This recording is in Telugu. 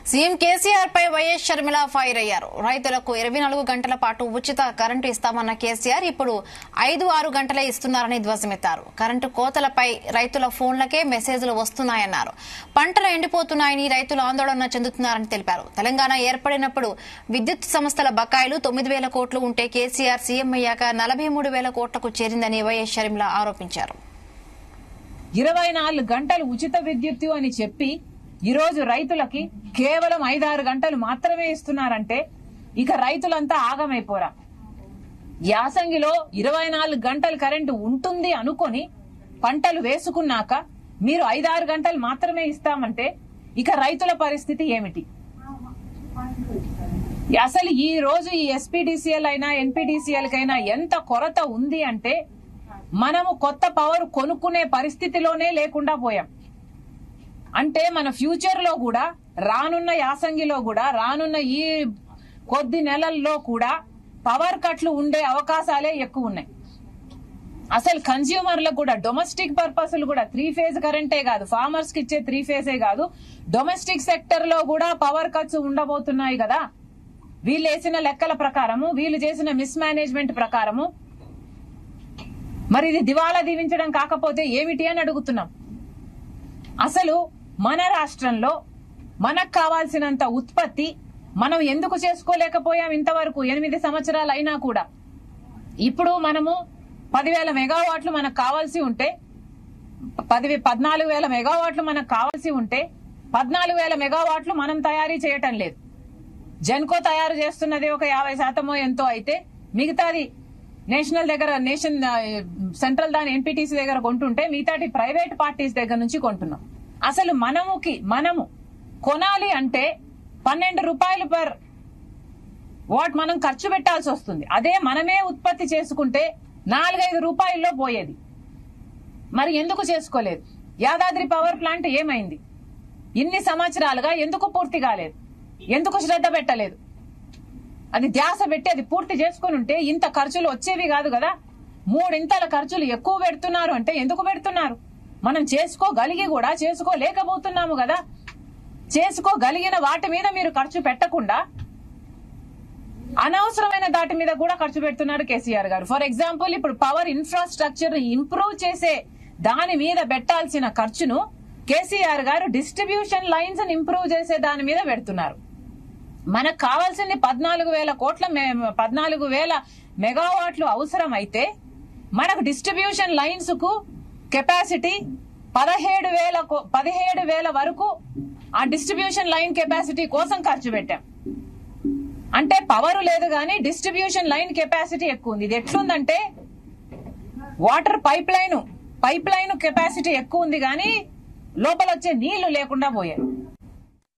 సీఎం కేసీఆర్ పై వైఎస్ షర్మిల ఫైర్ అయ్యారు రైతులకు ఇరవై నాలుగు గంటల పాటు ఉచిత కరెంటు ఇస్తామన్న కేసీఆర్ ఇప్పుడు ఐదు ఆరు గంటలే ఇస్తున్నారని ధ్వజమెత్తారు కరెంటు కోతలపై రైతుల ఫోన్లకే మెసేజ్లు వస్తున్నాయన్నారు పంటలు ఎండిపోతున్నాయని రైతులు ఆందోళన చెందుతున్నారని తెలిపారు తెలంగాణ ఏర్పడినప్పుడు విద్యుత్ సంస్థల బకాయిలు తొమ్మిది వేల కోట్లు ఉంటే కేసీఆర్ సీఎం అయ్యాక నలభై మూడు వేల కోట్లకు చేరిందని వైఎస్ షర్మిల ఆరోపించారు ఇరవై నాలుగు గంటలు ఉచిత విద్యుత్తు అని చెప్పి ఈ రోజు రైతులకి కేవలం ఐదారు గంటలు మాత్రమే ఇస్తున్నారంటే ఇక రైతులంతా ఆగమైపోరా యాసంగిలో ఇరవై నాలుగు గంటలు కరెంటు ఉంటుంది అనుకొని పంటలు వేసుకున్నాక మీరు ఐదారు గంటలు మాత్రమే ఇస్తామంటే ఇక రైతుల పరిస్థితి ఏమిటి అసలు ఈ రోజు ఈ ఎస్పీడీసీఎల్ అయినా ఎన్పీడీసీఎల్ కైనా ఎంత కొరత ఉంది అంటే మనము కొత్త పవర్ కొనుక్కునే పరిస్థితిలోనే లేకుండా పోయాం అంటే మన ఫ్యూచర్ లో కూడా రానున్న యాసంగిలో కూడా రానున్న ఈ కొద్ది నెలల్లో కూడా పవర్ కట్లు ఉండే అవకాశాలే ఎక్కువ ఉన్నాయి అసలు కన్స్యూమర్లకు కూడా డొమెస్టిక్ పర్పస్లు కూడా త్రీ ఫేజ్ కరెంటే కాదు ఫార్మర్స్ కి ఇచ్చే త్రీ ఫేజే కాదు డొమెస్టిక్ సెక్టర్ లో కూడా పవర్ కట్స్ ఉండబోతున్నాయి కదా వీళ్ళు వేసిన లెక్కల ప్రకారము వీళ్ళు చేసిన మిస్ మేనేజ్మెంట్ ప్రకారము మరి ఇది దివాలా దీవించడం కాకపోతే ఏమిటి అని అడుగుతున్నాం అసలు మన రాష్ట్రంలో మనకు కావాల్సినంత ఉత్పత్తి మనం ఎందుకు చేసుకోలేకపోయాం ఇంతవరకు ఎనిమిది సంవత్సరాలు అయినా కూడా ఇప్పుడు మనము పదివేల మెగావాట్లు మనకు కావాల్సి ఉంటే పది పద్నాలుగు వేల మెగావాట్లు మనకు కావాల్సి ఉంటే పద్నాలుగు వేల మెగావాట్లు మనం తయారీ చేయటం లేదు జెన్కో తయారు చేస్తున్నది ఒక యాభై శాతమో ఎంతో అయితే మిగతాది నేషనల్ దగ్గర నేషన్ ఆ, సెంట్రల్ దాని ఎన్పిటిసి దగ్గర కొంటుంటే మిగతాటి ప్రైవేట్ పార్టీస్ దగ్గర నుంచి కొంటున్నాం అసలు మనముకి మనము కొనాలి అంటే పన్నెండు రూపాయలు పర్ వాట్ మనం ఖర్చు పెట్టాల్సి వస్తుంది అదే మనమే ఉత్పత్తి చేసుకుంటే నాలుగైదు రూపాయల్లో పోయేది మరి ఎందుకు చేసుకోలేదు యాదాద్రి పవర్ ప్లాంట్ ఏమైంది ఇన్ని సంవత్సరాలుగా ఎందుకు పూర్తి కాలేదు ఎందుకు శ్రద్ధ పెట్టలేదు అది ధ్యాస పెట్టి అది పూర్తి చేసుకుని ఉంటే ఇంత ఖర్చులు వచ్చేవి కాదు కదా మూడింతల ఖర్చులు ఎక్కువ పెడుతున్నారు అంటే ఎందుకు పెడుతున్నారు మనం చేసుకోగలిగి కూడా చేసుకోలేకపోతున్నాము కదా చేసుకోగలిగిన వాటి మీద మీరు ఖర్చు పెట్టకుండా అనవసరమైన దాటి మీద కూడా ఖర్చు పెడుతున్నారు కేసీఆర్ గారు ఫర్ ఎగ్జాంపుల్ ఇప్పుడు పవర్ ఇన్ఫ్రాస్ట్రక్చర్ ఇంప్రూవ్ చేసే దాని మీద పెట్టాల్సిన ఖర్చును కేసీఆర్ గారు డిస్ట్రిబ్యూషన్ లైన్స్ ఇంప్రూవ్ చేసే దాని మీద పెడుతున్నారు మనకు కావాల్సింది పద్నాలుగు వేల కోట్ల మే- పద్నాలుగు వేల మెగావాట్లు అవసరం అయితే మనకు డిస్ట్రిబ్యూషన్ లైన్స్ కు కెపాసిటీ పదిహేడు వేల కో- పదిహేడు వేల వరకు ఆ డిస్ట్రిబ్యూషన్ లైన్ కెపాసిటీ కోసం ఖర్చు పెట్టాం అంటే పవర్ లేదు కానీ డిస్ట్రిబ్యూషన్ లైన్ కెపాసిటీ ఎక్కువ ఉంది ఇది ఎట్లుందంటే water pipeline pipeline capacity ఎక్కువ ఉంది కానీ లోపల వచ్చే నీళ్లు లేకుండా పోయాయి